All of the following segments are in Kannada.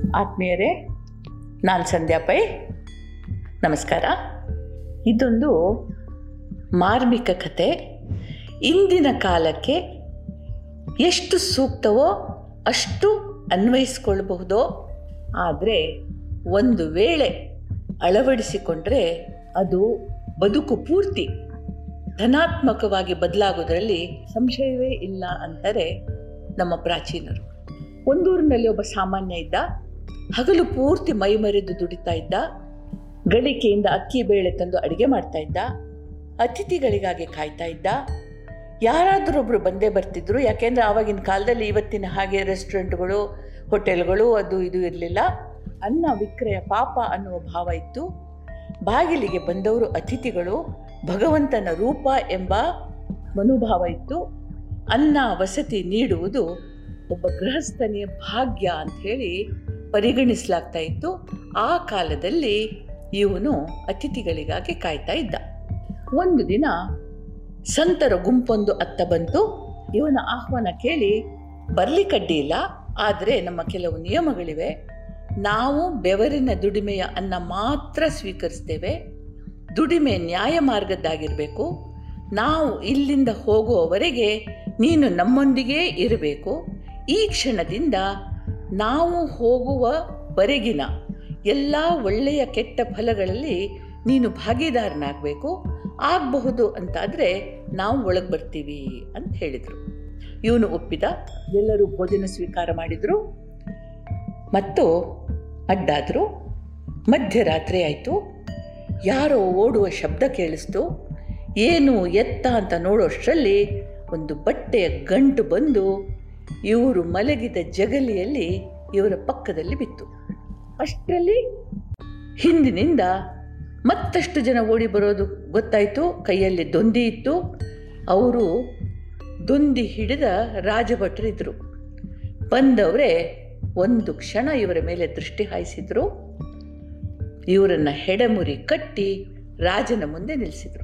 ಆತ್ಮೀಯರೇ ನಾನು ಸಂಧ್ಯಾ ಪೈ ನಮಸ್ಕಾರ ಇದೊಂದು ಮಾರ್ಮಿಕ ಕತೆ ಇಂದಿನ ಕಾಲಕ್ಕೆ ಎಷ್ಟು ಸೂಕ್ತವೋ ಅಷ್ಟು ಅನ್ವಯಿಸ್ಕೊಳ್ಬಹುದೋ ಆದರೆ ಒಂದು ವೇಳೆ ಅಳವಡಿಸಿಕೊಂಡ್ರೆ ಅದು ಬದುಕು ಪೂರ್ತಿ ಧನಾತ್ಮಕವಾಗಿ ಬದಲಾಗೋದ್ರಲ್ಲಿ ಸಂಶಯವೇ ಇಲ್ಲ ಅಂತಾರೆ ನಮ್ಮ ಪ್ರಾಚೀನರು ಒಂದೂರಿನಲ್ಲಿ ಒಬ್ಬ ಸಾಮಾನ್ಯ ಇದ್ದ ಹಗಲು ಪೂರ್ತಿ ಮೈ ಮರೆದು ದುಡಿತಾ ಇದ್ದ ಗಳಿಕೆಯಿಂದ ಅಕ್ಕಿ ಬೇಳೆ ತಂದು ಅಡುಗೆ ಮಾಡ್ತಾ ಇದ್ದ ಅತಿಥಿಗಳಿಗಾಗಿ ಕಾಯ್ತಾ ಇದ್ದ ಯಾರಾದರೊಬ್ಬರು ಬಂದೇ ಬರ್ತಿದ್ರು ಯಾಕೆಂದರೆ ಆವಾಗಿನ ಕಾಲದಲ್ಲಿ ಇವತ್ತಿನ ಹಾಗೆ ರೆಸ್ಟೋರೆಂಟ್ಗಳು ಹೋಟೆಲ್ಗಳು ಅದು ಇದು ಇರಲಿಲ್ಲ ಅನ್ನ ವಿಕ್ರಯ ಪಾಪ ಅನ್ನುವ ಭಾವ ಇತ್ತು ಬಾಗಿಲಿಗೆ ಬಂದವರು ಅತಿಥಿಗಳು ಭಗವಂತನ ರೂಪ ಎಂಬ ಮನೋಭಾವ ಇತ್ತು ಅನ್ನ ವಸತಿ ನೀಡುವುದು ಒಬ್ಬ ಗೃಹಸ್ಥನಿಯ ಭಾಗ್ಯ ಅಂತ ಹೇಳಿ ಪರಿಗಣಿಸಲಾಗ್ತಾ ಇತ್ತು ಆ ಕಾಲದಲ್ಲಿ ಇವನು ಅತಿಥಿಗಳಿಗಾಗಿ ಕಾಯ್ತಾ ಇದ್ದ ಒಂದು ದಿನ ಸಂತರ ಗುಂಪೊಂದು ಅತ್ತ ಬಂತು ಇವನ ಆಹ್ವಾನ ಕೇಳಿ ಬರ್ಲಿಕ್ಕಡ್ಡಿ ಇಲ್ಲ ಆದರೆ ನಮ್ಮ ಕೆಲವು ನಿಯಮಗಳಿವೆ ನಾವು ಬೆವರಿನ ದುಡಿಮೆಯ ಅನ್ನ ಮಾತ್ರ ಸ್ವೀಕರಿಸ್ತೇವೆ ದುಡಿಮೆ ನ್ಯಾಯ ಮಾರ್ಗದ್ದಾಗಿರಬೇಕು ನಾವು ಇಲ್ಲಿಂದ ಹೋಗುವವರೆಗೆ ನೀನು ನಮ್ಮೊಂದಿಗೇ ಇರಬೇಕು ಈ ಕ್ಷಣದಿಂದ ನಾವು ಹೋಗುವವರೆಗಿನ ಎಲ್ಲ ಒಳ್ಳೆಯ ಕೆಟ್ಟ ಫಲಗಳಲ್ಲಿ ನೀನು ಭಾಗಿದಾರನಾಗಬೇಕು ಆಗಬಹುದು ಅಂತಾದರೆ ನಾವು ಒಳಗೆ ಬರ್ತೀವಿ ಅಂತ ಹೇಳಿದರು ಇವನು ಒಪ್ಪಿದ ಎಲ್ಲರೂ ಭೋಜನ ಸ್ವೀಕಾರ ಮಾಡಿದರು ಮತ್ತು ಅಡ್ಡಾದರು ಮಧ್ಯರಾತ್ರಿ ಆಯಿತು ಯಾರೋ ಓಡುವ ಶಬ್ದ ಕೇಳಿಸ್ತು ಏನು ಎತ್ತ ಅಂತ ನೋಡೋಷ್ಟರಲ್ಲಿ ಒಂದು ಬಟ್ಟೆಯ ಗಂಟು ಬಂದು ಇವರು ಮಲಗಿದ ಜಗಲಿಯಲ್ಲಿ ಇವರ ಪಕ್ಕದಲ್ಲಿ ಬಿತ್ತು ಅಷ್ಟರಲ್ಲಿ ಹಿಂದಿನಿಂದ ಮತ್ತಷ್ಟು ಜನ ಓಡಿ ಬರೋದು ಗೊತ್ತಾಯಿತು ಕೈಯಲ್ಲಿ ದೊಂದಿ ಇತ್ತು ಅವರು ದೊಂದಿ ಹಿಡಿದ ರಾಜಭಟ್ರಿದ್ರು ಬಂದವರೇ ಒಂದು ಕ್ಷಣ ಇವರ ಮೇಲೆ ದೃಷ್ಟಿ ಹಾಯಿಸಿದ್ರು ಇವರನ್ನು ಹೆಡಮುರಿ ಕಟ್ಟಿ ರಾಜನ ಮುಂದೆ ನಿಲ್ಲಿಸಿದರು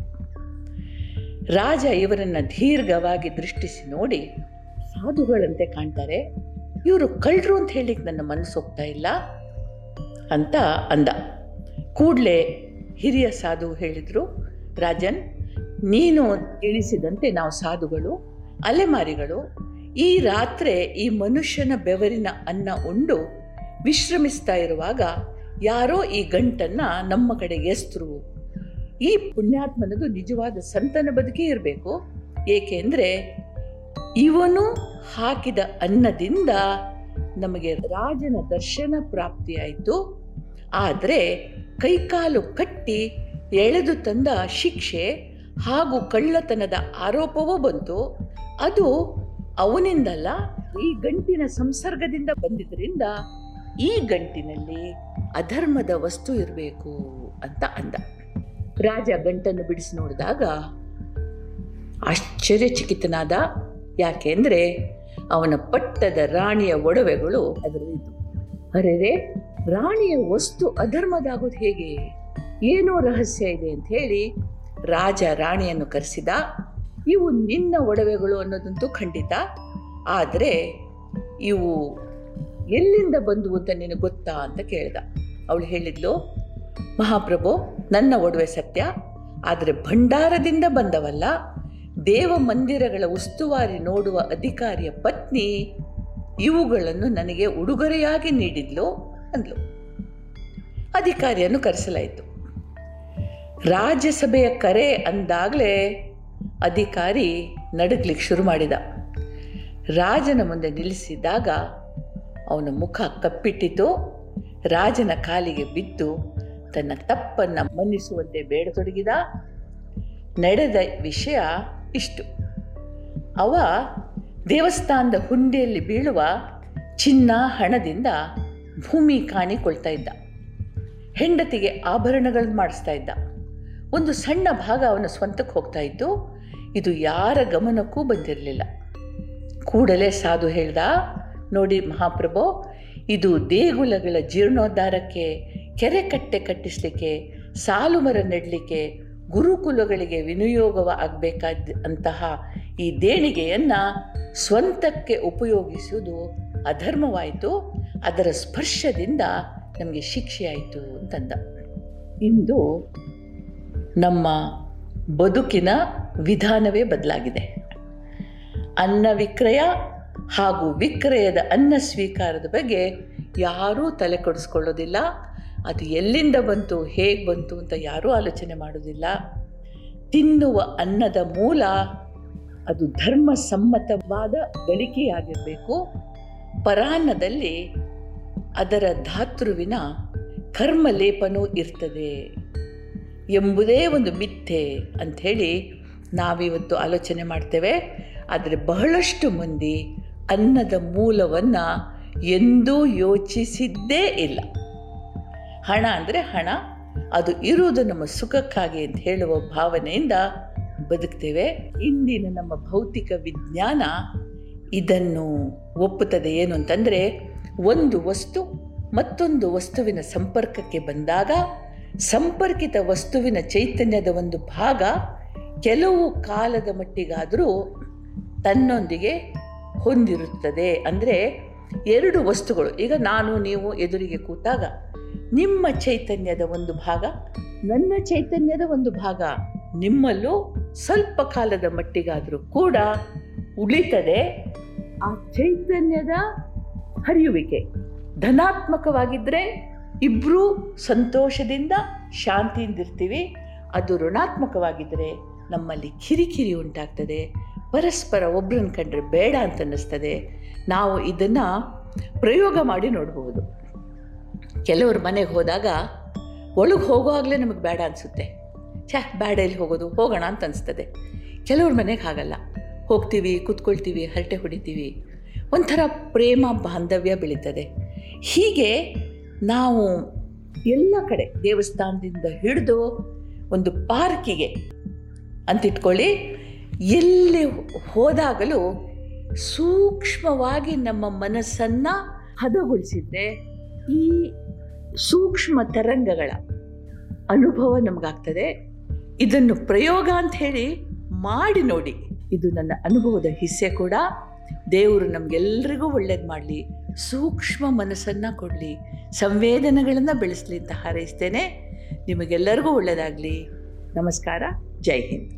ರಾಜ ಇವರನ್ನು ದೀರ್ಘವಾಗಿ ದೃಷ್ಟಿಸಿ ನೋಡಿ ಸಾಧುಗಳಂತೆ ಕಾಣ್ತಾರೆ ಇವರು ಕಳ್ಳರು ಅಂತ ಹೇಳಿಕ್ಕೆ ನನ್ನ ಮನಸ್ಸು ಹೋಗ್ತಾ ಇಲ್ಲ ಅಂತ ಅಂದ ಕೂಡಲೇ ಹಿರಿಯ ಸಾಧು ಹೇಳಿದರು ರಾಜನ್ ನೀನು ಎಣಿಸಿದಂತೆ ನಾವು ಸಾಧುಗಳು ಅಲೆಮಾರಿಗಳು ಈ ರಾತ್ರಿ ಈ ಮನುಷ್ಯನ ಬೆವರಿನ ಅನ್ನ ಉಂಡು ವಿಶ್ರಮಿಸ್ತಾ ಇರುವಾಗ ಯಾರೋ ಈ ಗಂಟನ್ನು ನಮ್ಮ ಕಡೆಗೆ ಎಸ್ತರು ಈ ಪುಣ್ಯಾತ್ಮನದು ನಿಜವಾದ ಸಂತನ ಬದುಕೇ ಇರಬೇಕು ಏಕೆಂದರೆ ಇವನು ಹಾಕಿದ ಅನ್ನದಿಂದ ನಮಗೆ ರಾಜನ ದರ್ಶನ ಪ್ರಾಪ್ತಿಯಾಯಿತು ಆದರೆ ಕೈಕಾಲು ಕಟ್ಟಿ ಎಳೆದು ತಂದ ಶಿಕ್ಷೆ ಹಾಗೂ ಕಳ್ಳತನದ ಆರೋಪವೂ ಬಂತು ಅದು ಅವನಿಂದಲ್ಲ ಈ ಗಂಟಿನ ಸಂಸರ್ಗದಿಂದ ಬಂದಿದ್ದರಿಂದ ಈ ಗಂಟಿನಲ್ಲಿ ಅಧರ್ಮದ ವಸ್ತು ಇರಬೇಕು ಅಂತ ಅಂದ ರಾಜ ಗಂಟನ್ನು ಬಿಡಿಸಿ ನೋಡಿದಾಗ ಆಶ್ಚರ್ಯಚಕಿತನಾದ ಯಾಕೆಂದರೆ ಅವನ ಪಟ್ಟದ ರಾಣಿಯ ಒಡವೆಗಳು ಅದರಲ್ಲಿದ್ದು ಅರೆರೆ ರಾಣಿಯ ವಸ್ತು ಅಧರ್ಮದಾಗೋದು ಹೇಗೆ ಏನೋ ರಹಸ್ಯ ಇದೆ ಅಂತ ಹೇಳಿ ರಾಜ ರಾಣಿಯನ್ನು ಕರೆಸಿದ ಇವು ನಿನ್ನ ಒಡವೆಗಳು ಅನ್ನೋದಂತೂ ಖಂಡಿತ ಆದರೆ ಇವು ಎಲ್ಲಿಂದ ಬಂದವು ಅಂತ ನಿನಗೆ ಗೊತ್ತಾ ಅಂತ ಕೇಳ್ದ ಅವಳು ಹೇಳಿದ್ಲು ಮಹಾಪ್ರಭು ನನ್ನ ಒಡವೆ ಸತ್ಯ ಆದರೆ ಭಂಡಾರದಿಂದ ಬಂದವಲ್ಲ ದೇವ ಮಂದಿರಗಳ ಉಸ್ತುವಾರಿ ನೋಡುವ ಅಧಿಕಾರಿಯ ಪತ್ನಿ ಇವುಗಳನ್ನು ನನಗೆ ಉಡುಗೊರೆಯಾಗಿ ನೀಡಿದ್ಲು ಅಂದ್ಲು ಅಧಿಕಾರಿಯನ್ನು ಕರೆಸಲಾಯಿತು ರಾಜ್ಯಸಭೆಯ ಕರೆ ಅಂದಾಗಲೇ ಅಧಿಕಾರಿ ನಡಗ್ಲಿಕ್ಕೆ ಶುರು ಮಾಡಿದ ರಾಜನ ಮುಂದೆ ನಿಲ್ಲಿಸಿದಾಗ ಅವನ ಮುಖ ಕಪ್ಪಿಟ್ಟಿತು ರಾಜನ ಕಾಲಿಗೆ ಬಿದ್ದು ತನ್ನ ತಪ್ಪನ್ನು ಮನ್ನಿಸುವಂತೆ ಬೇಡತೊಡಗಿದ ನಡೆದ ವಿಷಯ ಇಷ್ಟು ಅವ ದೇವಸ್ಥಾನದ ಹುಂಡಿಯಲ್ಲಿ ಬೀಳುವ ಚಿನ್ನ ಹಣದಿಂದ ಭೂಮಿ ಕಾಣಿಕೊಳ್ತಾ ಇದ್ದ ಹೆಂಡತಿಗೆ ಆಭರಣಗಳನ್ನು ಮಾಡಿಸ್ತಾ ಇದ್ದ ಒಂದು ಸಣ್ಣ ಭಾಗ ಅವನ ಸ್ವಂತಕ್ಕೆ ಹೋಗ್ತಾ ಇತ್ತು ಇದು ಯಾರ ಗಮನಕ್ಕೂ ಬಂದಿರಲಿಲ್ಲ ಕೂಡಲೇ ಸಾಧು ಹೇಳ್ದ ನೋಡಿ ಮಹಾಪ್ರಭು ಇದು ದೇಗುಲಗಳ ಜೀರ್ಣೋದ್ಧಾರಕ್ಕೆ ಕೆರೆ ಕಟ್ಟೆ ಕಟ್ಟಿಸಲಿಕ್ಕೆ ಸಾಲು ಮರ ನೆಡಲಿಕ್ಕೆ ಗುರುಕುಲಗಳಿಗೆ ವಿನಿಯೋಗವ ಆಗಬೇಕಾದ ಅಂತಹ ಈ ದೇಣಿಗೆಯನ್ನು ಸ್ವಂತಕ್ಕೆ ಉಪಯೋಗಿಸುವುದು ಅಧರ್ಮವಾಯಿತು ಅದರ ಸ್ಪರ್ಶದಿಂದ ನಮಗೆ ಶಿಕ್ಷೆ ಆಯಿತು ಅಂತಂದ ಇಂದು ನಮ್ಮ ಬದುಕಿನ ವಿಧಾನವೇ ಬದಲಾಗಿದೆ ಅನ್ನ ವಿಕ್ರಯ ಹಾಗೂ ವಿಕ್ರಯದ ಅನ್ನ ಸ್ವೀಕಾರದ ಬಗ್ಗೆ ಯಾರೂ ತಲೆ ಕೆಡಿಸ್ಕೊಳ್ಳೋದಿಲ್ಲ ಅದು ಎಲ್ಲಿಂದ ಬಂತು ಹೇಗೆ ಬಂತು ಅಂತ ಯಾರೂ ಆಲೋಚನೆ ಮಾಡೋದಿಲ್ಲ ತಿನ್ನುವ ಅನ್ನದ ಮೂಲ ಅದು ಧರ್ಮಸಮ್ಮತವಾದ ಗಳಿಕೆಯಾಗಿರಬೇಕು ಪರಾನ್ನದಲ್ಲಿ ಅದರ ಧಾತೃವಿನ ಕರ್ಮಲೇಪನೂ ಇರ್ತದೆ ಎಂಬುದೇ ಒಂದು ಮಿಥ್ಯೆ ಅಂಥೇಳಿ ನಾವಿವತ್ತು ಆಲೋಚನೆ ಮಾಡ್ತೇವೆ ಆದರೆ ಬಹಳಷ್ಟು ಮಂದಿ ಅನ್ನದ ಮೂಲವನ್ನು ಎಂದೂ ಯೋಚಿಸಿದ್ದೇ ಇಲ್ಲ ಹಣ ಅಂದರೆ ಹಣ ಅದು ಇರುವುದು ನಮ್ಮ ಸುಖಕ್ಕಾಗಿ ಅಂತ ಹೇಳುವ ಭಾವನೆಯಿಂದ ಬದುಕ್ತೇವೆ ಇಂದಿನ ನಮ್ಮ ಭೌತಿಕ ವಿಜ್ಞಾನ ಇದನ್ನು ಒಪ್ಪುತ್ತದೆ ಏನು ಅಂತಂದರೆ ಒಂದು ವಸ್ತು ಮತ್ತೊಂದು ವಸ್ತುವಿನ ಸಂಪರ್ಕಕ್ಕೆ ಬಂದಾಗ ಸಂಪರ್ಕಿತ ವಸ್ತುವಿನ ಚೈತನ್ಯದ ಒಂದು ಭಾಗ ಕೆಲವು ಕಾಲದ ಮಟ್ಟಿಗಾದರೂ ತನ್ನೊಂದಿಗೆ ಹೊಂದಿರುತ್ತದೆ ಅಂದರೆ ಎರಡು ವಸ್ತುಗಳು ಈಗ ನಾನು ನೀವು ಎದುರಿಗೆ ಕೂತಾಗ ನಿಮ್ಮ ಚೈತನ್ಯದ ಒಂದು ಭಾಗ ನನ್ನ ಚೈತನ್ಯದ ಒಂದು ಭಾಗ ನಿಮ್ಮಲ್ಲೂ ಸ್ವಲ್ಪ ಕಾಲದ ಮಟ್ಟಿಗಾದರೂ ಕೂಡ ಉಳಿತದೆ ಆ ಚೈತನ್ಯದ ಹರಿಯುವಿಕೆ ಧನಾತ್ಮಕವಾಗಿದ್ದರೆ ಇಬ್ಬರೂ ಸಂತೋಷದಿಂದ ಶಾಂತಿಯಿಂದಿರ್ತೀವಿ ಅದು ಋಣಾತ್ಮಕವಾಗಿದ್ದರೆ ನಮ್ಮಲ್ಲಿ ಕಿರಿಕಿರಿ ಉಂಟಾಗ್ತದೆ ಪರಸ್ಪರ ಒಬ್ರನ್ನ ಕಂಡ್ರೆ ಬೇಡ ಅಂತ ಅನ್ನಿಸ್ತದೆ ನಾವು ಇದನ್ನು ಪ್ರಯೋಗ ಮಾಡಿ ನೋಡಬಹುದು ಕೆಲವ್ರ ಮನೆಗೆ ಹೋದಾಗ ಒಳಗೆ ಹೋಗುವಾಗಲೇ ನಮಗೆ ಬೇಡ ಅನಿಸುತ್ತೆ ಛೇ ಬೇಡ ಇಲ್ಲಿ ಹೋಗೋದು ಹೋಗೋಣ ಅಂತ ಅನಿಸ್ತದೆ ಕೆಲವ್ರ ಮನೆಗೆ ಹಾಗಲ್ಲ ಹೋಗ್ತೀವಿ ಕೂತ್ಕೊಳ್ತೀವಿ ಹರಟೆ ಹೊಡಿತೀವಿ ಒಂಥರ ಪ್ರೇಮ ಬಾಂಧವ್ಯ ಬೆಳೀತದೆ ಹೀಗೆ ನಾವು ಎಲ್ಲ ಕಡೆ ದೇವಸ್ಥಾನದಿಂದ ಹಿಡಿದು ಒಂದು ಪಾರ್ಕಿಗೆ ಅಂತಿಟ್ಕೊಳ್ಳಿ ಎಲ್ಲಿ ಹೋದಾಗಲೂ ಸೂಕ್ಷ್ಮವಾಗಿ ನಮ್ಮ ಮನಸ್ಸನ್ನು ಹದಗೊಳಿಸಿದ್ರೆ ಈ ಸೂಕ್ಷ್ಮ ತರಂಗಗಳ ಅನುಭವ ನಮಗಾಗ್ತದೆ ಇದನ್ನು ಪ್ರಯೋಗ ಅಂತ ಹೇಳಿ ಮಾಡಿ ನೋಡಿ ಇದು ನನ್ನ ಅನುಭವದ ಹಿಸ್ಸೆ ಕೂಡ ದೇವರು ನಮಗೆಲ್ಲರಿಗೂ ಒಳ್ಳೇದು ಮಾಡಲಿ ಸೂಕ್ಷ್ಮ ಮನಸ್ಸನ್ನು ಕೊಡಲಿ ಸಂವೇದನೆಗಳನ್ನು ಬೆಳೆಸಲಿ ಅಂತ ಹಾರೈಸ್ತೇನೆ ನಿಮಗೆಲ್ಲರಿಗೂ ಒಳ್ಳೆಯದಾಗಲಿ ನಮಸ್ಕಾರ ಜೈ ಹಿಂದ್